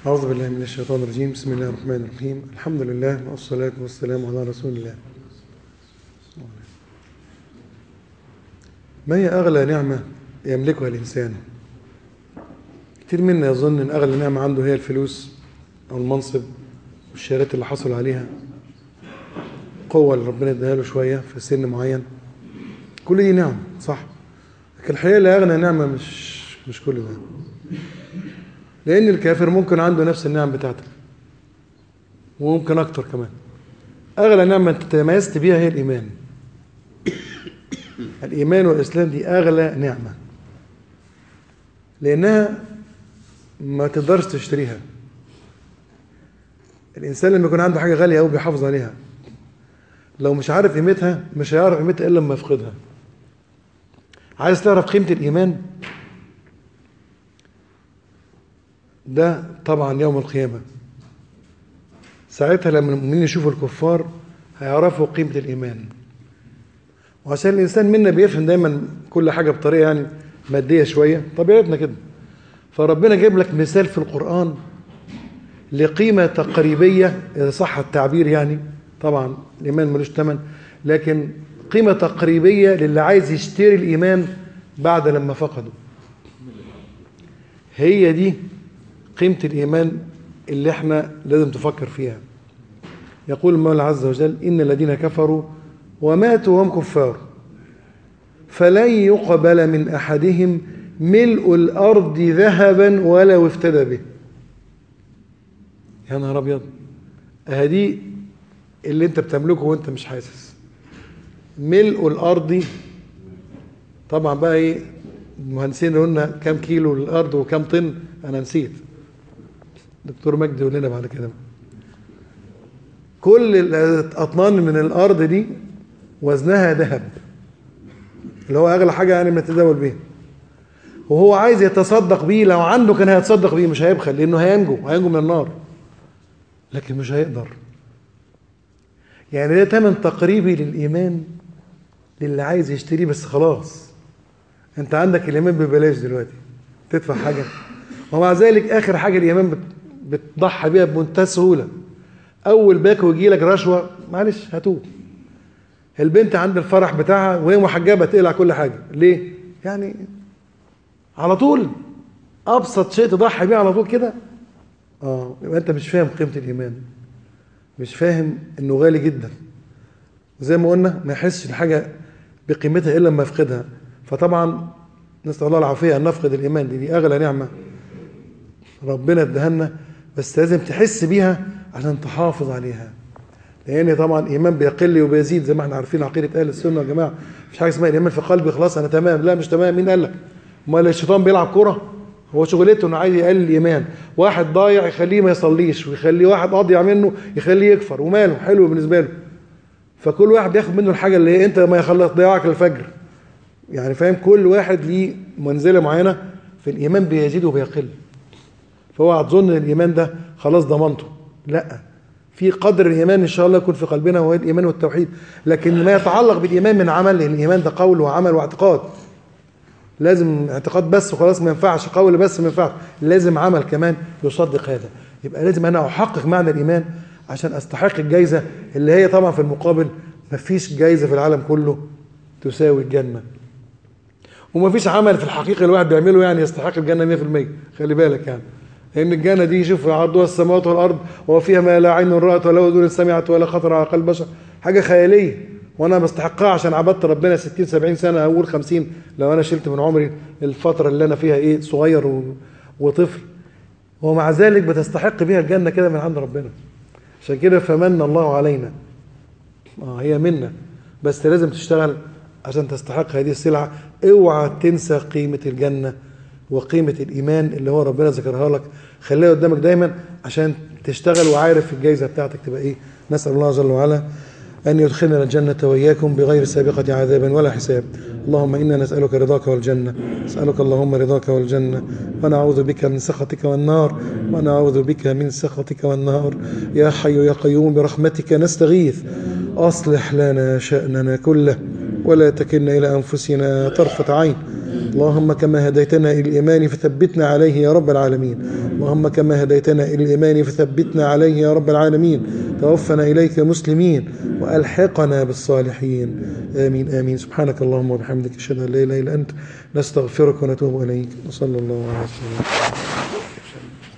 أعوذ بالله من الشيطان الرجيم بسم الله الرحمن الرحيم الحمد لله والصلاة والسلام على رسول الله ما هي أغلى نعمة يملكها الإنسان كتير منا يظن أن أغلى نعمة عنده هي الفلوس أو المنصب والشهادات اللي حصل عليها قوة اللي ربنا اداها له شوية في سن معين كل دي نعم صح لكن الحقيقة اللي أغنى نعمة مش مش كل ده لأن الكافر ممكن عنده نفس النعم بتاعتك وممكن أكتر كمان أغلى نعمة أنت تميزت بيها هي الإيمان الإيمان والإسلام دي أغلى نعمة لأنها ما تقدرش تشتريها الإنسان لما يكون عنده حاجة غالية أوي بيحافظ عليها لو مش عارف قيمتها مش هيعرف قيمتها إلا لما يفقدها عايز تعرف قيمة الإيمان ده طبعا يوم القيامة ساعتها لما المؤمنين يشوفوا الكفار هيعرفوا قيمة الإيمان وعشان الإنسان منا بيفهم دايما كل حاجة بطريقة يعني مادية شوية طبيعتنا كده فربنا جايب لك مثال في القرآن لقيمة تقريبية إذا صح التعبير يعني طبعا الإيمان ملوش ثمن لكن قيمة تقريبية للي عايز يشتري الإيمان بعد لما فقده هي دي قيمة الإيمان اللي احنا لازم تفكر فيها يقول المولى عز وجل إن الذين كفروا وماتوا وهم كفار فلن يقبل من أحدهم ملء الأرض ذهبا ولو افتدى به يا نهار أبيض أهدي اللي أنت بتملكه وأنت مش حاسس ملء الأرض طبعا بقى إيه المهندسين قلنا كام كيلو الأرض وكام طن أنا نسيت دكتور مجدي يقول لنا بعد كده كل الأطنان من الأرض دي وزنها ذهب اللي هو أغلى حاجة يعني بنتداول بيها وهو عايز يتصدق بيه لو عنده كان هيتصدق بيه مش هيبخل لأنه هينجو هينجو من النار لكن مش هيقدر يعني ده تمن تقريبي للإيمان للي عايز يشتريه بس خلاص انت عندك الإيمان ببلاش دلوقتي تدفع حاجة ومع ذلك آخر حاجة الإيمان بتضحي بيها بمنتهى السهولة أول باكو يجي لك رشوة معلش هاتوه البنت عند الفرح بتاعها وهي محجبة تقلع كل حاجة ليه؟ يعني على طول أبسط شيء تضحي بيه على طول كده اه يبقى أنت مش فاهم قيمة الإيمان مش فاهم إنه غالي جدا زي ما قلنا ما يحسش الحاجة بقيمتها إلا لما يفقدها فطبعا نسأل الله العافية أن نفقد الإيمان دي, دي أغلى نعمة ربنا ادهنا بس لازم تحس بيها عشان تحافظ عليها لان طبعا الايمان بيقل وبيزيد زي ما احنا عارفين عقيده اهل السنه يا جماعه مش حاجه اسمها الايمان في قلبي خلاص انا تمام لا مش تمام مين قال لك امال الشيطان بيلعب كره هو شغلته انه عايز يقلل الايمان واحد ضايع يخليه ما يصليش ويخليه واحد اضيع منه يخليه يكفر وماله حلو بالنسبه له فكل واحد بياخد منه الحاجه اللي هي انت ما يخلص ضياعك للفجر يعني فاهم كل واحد ليه منزله معينه في الايمان بيزيد وبيقل فهو هتظن ان الايمان ده خلاص ضمنته لا في قدر الايمان ان شاء الله يكون في قلبنا وهو الايمان والتوحيد لكن ما يتعلق بالايمان من عمل لان الايمان ده قول وعمل واعتقاد لازم اعتقاد بس وخلاص ما ينفعش قول بس ما ينفعش لازم عمل كمان يصدق هذا يبقى لازم انا احقق معنى الايمان عشان استحق الجائزه اللي هي طبعا في المقابل ما فيش جائزه في العالم كله تساوي الجنه وما فيش عمل في الحقيقه الواحد بيعمله يعني يستحق الجنه 100% خلي بالك يعني لان الجنه دي شوف عرضها السماوات والارض وفيها ما لا عين رات ولا اذن سمعت ولا خطر على قلب بشر حاجه خياليه وانا بستحقها عشان عبدت ربنا 60 70 سنه اقول 50 لو انا شلت من عمري الفتره اللي انا فيها ايه صغير و... وطفل ومع ذلك بتستحق بيها الجنه كده من عند ربنا عشان كده فمن الله علينا اه هي منا بس لازم تشتغل عشان تستحق هذه السلعه اوعى تنسى قيمه الجنه وقيمة الإيمان اللي هو ربنا ذكرها لك خليها قدامك دايما عشان تشتغل وعارف الجايزة بتاعتك تبقى إيه نسأل الله جل وعلا أن يدخلنا الجنة وإياكم بغير سابقة عذاب ولا حساب اللهم إنا نسألك رضاك والجنة نسألك اللهم رضاك والجنة ونعوذ بك من سخطك والنار ونعوذ بك من سخطك والنار يا حي يا قيوم برحمتك نستغيث أصلح لنا شأننا كله ولا تكلنا إلى أنفسنا طرفة عين اللهم كما هديتنا إلى الإيمان فثبتنا عليه يا رب العالمين اللهم كما هديتنا إلى الإيمان فثبتنا عليه يا رب العالمين توفنا إليك مسلمين وألحقنا بالصالحين آمين آمين سبحانك اللهم وبحمدك أشهد أن لا إله إلا أنت نستغفرك ونتوب إليك وصلى الله على سيدنا محمد